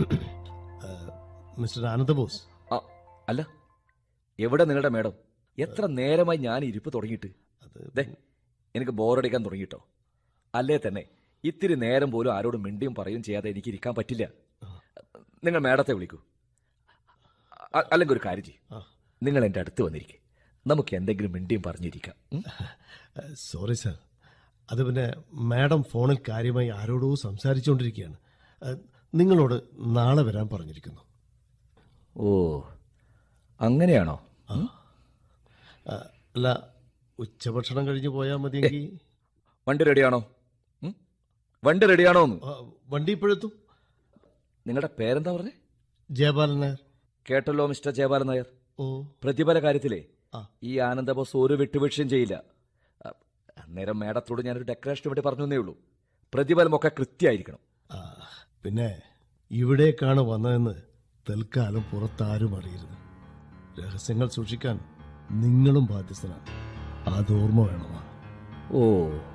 Mister Ananda Bose ആ അല്ല എവിടെ നിങ്ങളുടെ മേഡം എത്ര നേരമായി ഞാൻ ഇരിപ്പ് തുടങ്ങിയിട്ട് അത് ദേ എനിക്ക് ബോറടിക്കാൻ തുടങ്ങിയിട്ടോ അല്ലേ തന്നെ ഇത്തിരി നേരം പോലും ആരോടും മിണ്ടിയും പറയും ചെയ്യാതെ എനിക്ക് ഇരിക്കാൻ പറ്റില്ല നിങ്ങൾ മേഡത്തെ വിളിക്കൂ അ- അല്ലെങ്കിൽ ഒരു കാര്യം ചെയ്യും ആ. നിങ്ങൾ എൻ്റെ അടുത്ത് വന്നിരിക്കെ നമുക്ക് എന്തെങ്കിലും മിണ്ടിയും പറഞ്ഞിരിക്കാം ഉം? സോറി സാർ അത് പിന്നെ മാഡം ഫോണിൽ കാര്യമായി ആരോടോ സംസാരിച്ചുകൊണ്ടിരിക്കുകയാണ് അഹ്, നിങ്ങളോട് നാളെ വരാൻ പറഞ്ഞിരിക്കുന്നു ഓ അങ്ങനെയാണോ അഹ്, അല്ല ഉച്ചഭക്ഷണം കഴിഞ്ഞ് പോയാൽ മതിയെങ്കിൽ വണ്ടി റെഡിയാണോ ഉം? വണ്ടി റെഡിയാണോ എന്ന് ആ, വണ്ടി ഇപ്പോഴെത്തും നിങ്ങളുടെ പേരെന്താ പറഞ്ഞേ ജയപാലൻ നായർ കേട്ടല്ലോ മിസ്റ്റർ ജയപാലൻ നായർ ഓ പ്രതിഫല കാര്യത്തിലേ ആ. ഈ ആനന്ദ ബോസ് ഒരു വിട്ടുവീഴ്ചയും ചെയ്യില്ല അ, അന്നേരം മേഡത്തോട് ഞാനൊരു ഡെക്കറേഷന് വേണ്ടി പറഞ്ഞേ ഉള്ളൂ പ്രതിഫലമൊക്കെ കൃത്യമായിരിക്കണം ആ, പിന്നെ ഇവിടേക്കാണ് വന്നതെന്ന് തൽക്കാലം പുറത്താരും അറിയരുത് രഹസ്യങ്ങൾ സൂക്ഷിക്കാൻ നിങ്ങളും ബാധ്യസ്ഥനാണ് അത് ഓർമ്മ വേണമാ ഓ